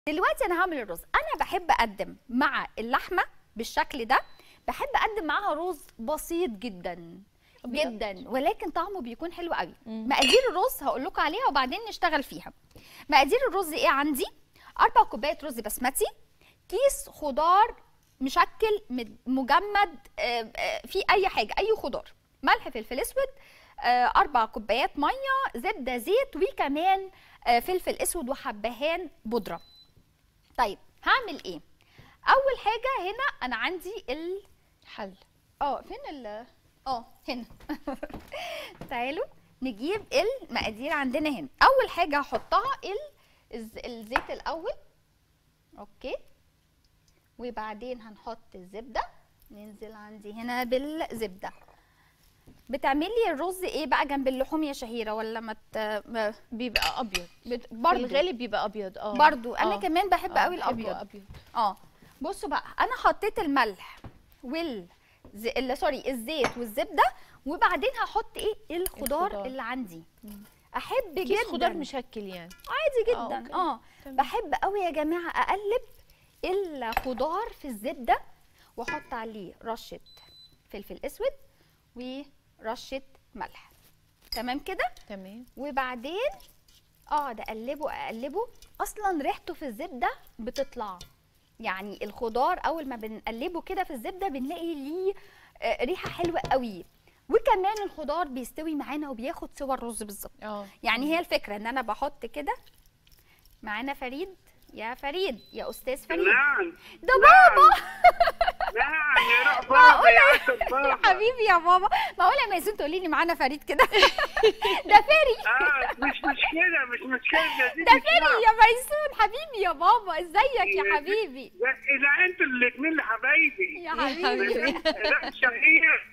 دلوقتي انا هعمل الرز انا بحب اقدم مع اللحمه بالشكل ده بحب اقدم معاها رز بسيط جدا أبيض؟ جدا ولكن طعمه بيكون حلو قوي مم. مقادير الرز هقول لكم عليها وبعدين نشتغل فيها مقادير الرز ايه عندي اربع كوبايات رز بسمتي كيس خضار مشكل مد- مجمد آه، آه، في اي حاجه اي خضار ملح فلفل اسود آه، اربع كوبايات ميه زبده زيت وكمان آه، فلفل اسود وحبهان بودره طيب هعمل ايه اول حاجه هنا انا عندي ال حل اه فين ال اه هنا تعالوا نجيب المقادير عندنا هنا اول حاجه هحطها ال الز- الزيت الاول اوكي وبعدين هنحط الزبده ننزل عندي هنا بالزبده بتعملي الرز ايه بقى جنب اللحوم يا شهيره ولا ما ت... ما- بيبقى ابيض بت... في برضو الغالب بيبقى ابيض اه برضو انا آه. كمان بحب آه، قوي بحبه الابيض ابيض اه بصوا بقى انا حطيت الملح وال ز... ال- سوري الزيت والزبده وبعدين هحط ايه الخضار, الخضار. اللي عندي احب كيس جدا خضار مشكل يعني عادي آه، جدا أوكي. اه تمام. بحب قوي يا جماعه اقلب الخضار في الزبده واحط عليه رشه فلفل اسود ورشه ملح تمام كده تمام وبعدين اقعد اقلبه اقلبه اصلا ريحته في الزبده بتطلع يعني الخضار اول ما بنقلبه كده في الزبده بنلاقي ليه آه، ريحه حلوه قوي وكمان الخضار بيستوي معانا وبياخد سوى الرز بالظبط اه يعني هي الفكره ان انا بحط كده معانا فريد يا فريد يا استاذ فريد نعم ده بابا نعم يا روح معقولة؟ بابا يا عسل يا بابا حبيبي يا بابا معقوله يا ميسون تقولي لي معانا فريد كده ده فري اه مش مشكلة مش مشكلة دي ده فري يا ميسون حبيبي يا بابا ازيك يا يا حبيبي إذا أنتوا الاتنين اللي حبايبي يا حبيبي. حبيبي لا شهير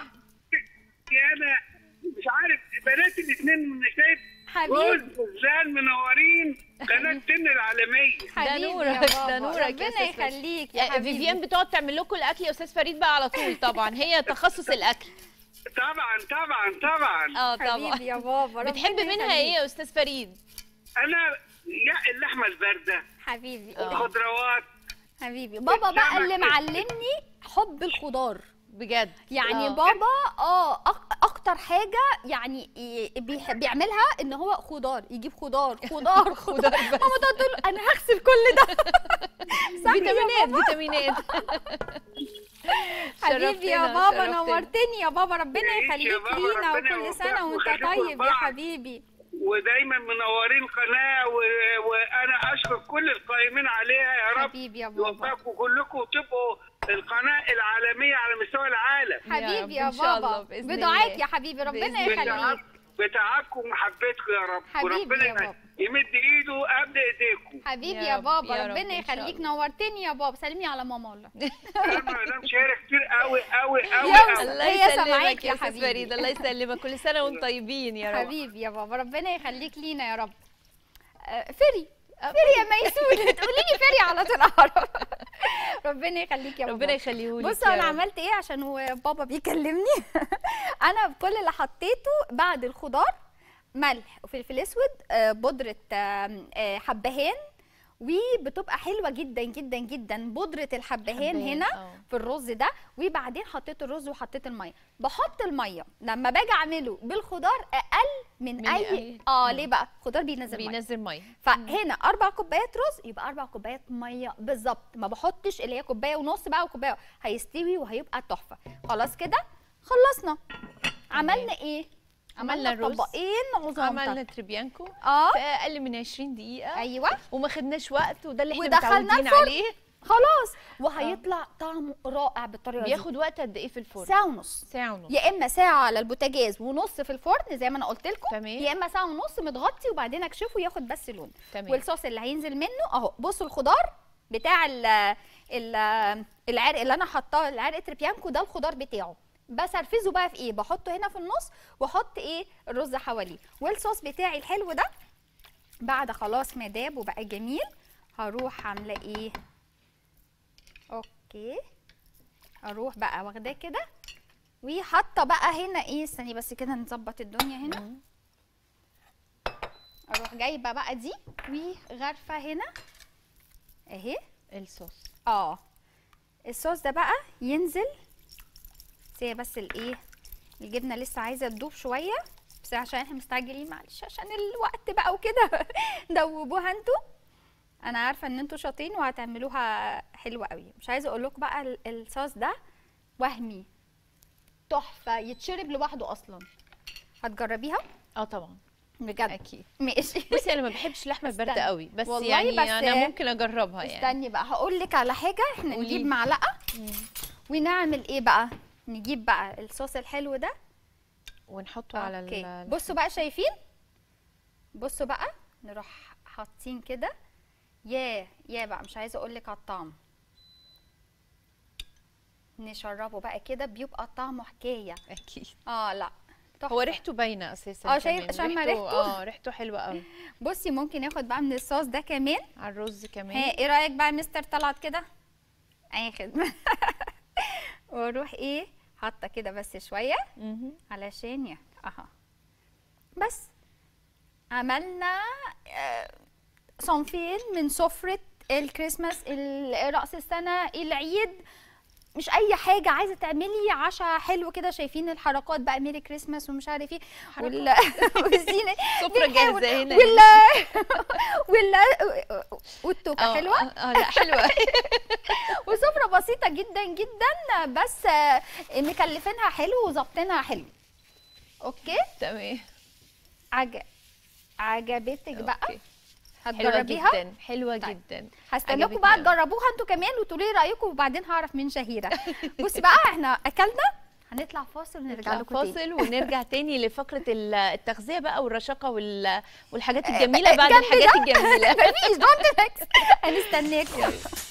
أنا مش عارف بنات الاتنين من شايف حبيبي جوز فلان منورين قناة سن العالمية حبيبي نورك، يا ده بابا. نورك يا ربنا أستاذ فريد. يخليك يا آه، حبيبي فيفيان بتقعد تعمل لكم الاكل يا استاذ فريد بقى على طول طبعا هي تخصص الاكل طبعا طبعا طبعا اه طبعا حبيبي يا بابا بتحب ربنا منها يخليك. ايه يا استاذ فريد أنا يا اللحمة الباردة حبيبي آه. الخضروات حبيبي بابا بقى اللي السمك. معلمني حب الخضار بجد يعني آه. بابا اه أك- اكتر حاجه يعني ي- بيح- بيعملها ان هو خضار يجيب خضار خضار خضار بس. ماما تقعد تقول له انا هغسل كل ده صح يا فيتامينات فيتامينات حبيبي يا شرفتنا، بابا شرفتنا. نورتني يا بابا ربنا يعيش يا يخليك بابا، لينا ربنا وكل يوفقك سنه وانت ويخليكم طيب يا لبعض. حبيبي ودايما منورين قناة و... وأنا أشكر كل القائمين عليها يا رب حبيبي يا بابا يوفقكم كلكم وتبقوا القناة العالمية على مستوى العالم يا حبيبي رب يا إن شاء الله بابا بإذن بدعاك الله. يا حبيبي ربنا بإذن الله. يخليك بتعبكم ومحبتكم يا رب حبيبي وربنا يا بابا. يمد ايده قبل ايديكم حبيبي يا يا رب، بابا يا رب ربنا إن شاء يخليك الله. نورتني يا بابا سلمي على ماما والله انا مدام شهيرة كتير قوي قوي قوي يا قوي الله هي يسلمك سامعاك يا يا استاذ حبيبي. فريد الله يسلمك كل سنه وانتم طيبين يا رب حبيبي يا بابا ربنا يخليك لينا يا رب آه، فري فري يا ميسون تقولي لي فري على طول اعرف ربنا يخليك يا بابا ربنا يخليهولك بصوا يا انا رب. عملت ايه عشان هو بابا بيكلمني انا كل اللي حطيته بعد الخضار ملح وفلفل اسود آه، بودره آم، آه، حبهان وبتبقى حلوه جدا جدا جدا بودره الحبهان حبهان، هنا آه. في الرز ده وبعدين حطيت الرز وحطيت الميه بحط الميه لما باجي اعمله بالخضار اقل من, من اي أي- اه مم. ليه بقى الخضار بينزل ميه بينزل ميه فهنا اربع كوبايات رز يبقى اربع كوبايات ميه بالظبط ما بحطش اللي هي كوبايه ونص بقى وكوبايه هيستوي وهيبقى تحفه خلاص كده خلصنا عملنا ايه عملنا الرز. طبقين عظام عملنا تريبيانكو اه في اقل من 20 دقيقه ايوه وما خدناش وقت وده اللي احنا ودخلناه متعودين الفرن. عليه خلاص وهيطلع طعمه رائع بالطريقه دي بياخد وقت قد ايه في الفرن ساعه ونص ساعه ونص يا اما ساعه على البوتاجاز ونص في الفرن زي ما انا قلت لكم تمام. يا اما ساعه ونص متغطي وبعدين اكشفه ياخد بس لون تمام. والصوص اللي هينزل منه اهو بصوا الخضار بتاع ال ال العرق اللي انا حطاه العرق تريبيانكو ده الخضار بتاعه بسرفزه بقى في ايه بحطه هنا في النص واحط ايه الرز حواليه والصوص بتاعي الحلو ده بعد خلاص ما داب وبقى جميل هروح عامله ايه اوكي اروح بقى واخداه كده وحاطه بقى هنا ايه استني بس كده نظبط الدنيا هنا اروح جايبه بقى دي وغرفه هنا اهي الصوص اه الصوص ده بقى ينزل سي بس الايه الجبنه لسه عايزه تدوب شويه بس عشان احنا مستعجلين معلش عشان الوقت بقى وكده دوبوها انتوا انا عارفه ان انتوا شاطرين وهتعملوها حلوه قوي مش عايزه اقول لكم بقى ال- الصوص ده وهمي تحفه يتشرب لوحده اصلا هتجربيها اه طبعا بجد اكيد ماشي بصي انا ما بحبش اللحمه البارده استنى. قوي بس والله يعني بس- انا ممكن اجربها يعني استني بقى هقول لك على حاجه احنا قوليلي. نجيب معلقه ونعمل ايه بقى نجيب بقى الصوص الحلو ده ونحطه على اوكي ال بصوا بقى شايفين بصوا بقى نروح حاطين كده ياه ياه بقى مش عايزه اقول لك على الطعم نشربه بقى كده بيبقى طعمه حكايه اكيد اه لا تحفة. هو ريحته باينه اساسا اه، شايف- كمان. شامة ريحته؟ اه ريحته حلوه قوي بصي ممكن ياخد بقى من الصوص ده كمان على الرز كمان ها ايه رايك بقى يا مستر طلعت كده اي خدمه واروح ايه حاطه كده بس شويه مهم. علشان ي... اها بس عملنا آه، صنفين من سفرة الكريسماس ال- رأس السنة العيد مش اي حاجة عايزة تعملي عشاء حلو كده شايفين الحركات بقى ميري كريسماس ومش عارف ايه وال... والزينة سفرة بنحاول- جاهزة هنا. وال وال والتوكة اه حلوة اه آه، لا حلوه وسفرة بسيطة جدا جدا بس آه، مكلفينها حلو وظابطينها حلو اوكي تمام عج... عجبتك بقى أوكي. حلوه هتجربيها جدا حلوه طيب. جدا هستناكم عجبتني بقى أوي. تجربوها انتوا كمان وتقولوا لي رايكم وبعدين هعرف مين شهيره بصي بقى احنا اكلنا هنطلع فاصل ونرجع نطلع لكم تاني فاصل ونرجع تاني لفقره ال- التغذيه بقى والرشاقه وال- والحاجات الجميله بعد جنب الحاجات ده. الجميله مفيش دونت هنستناكم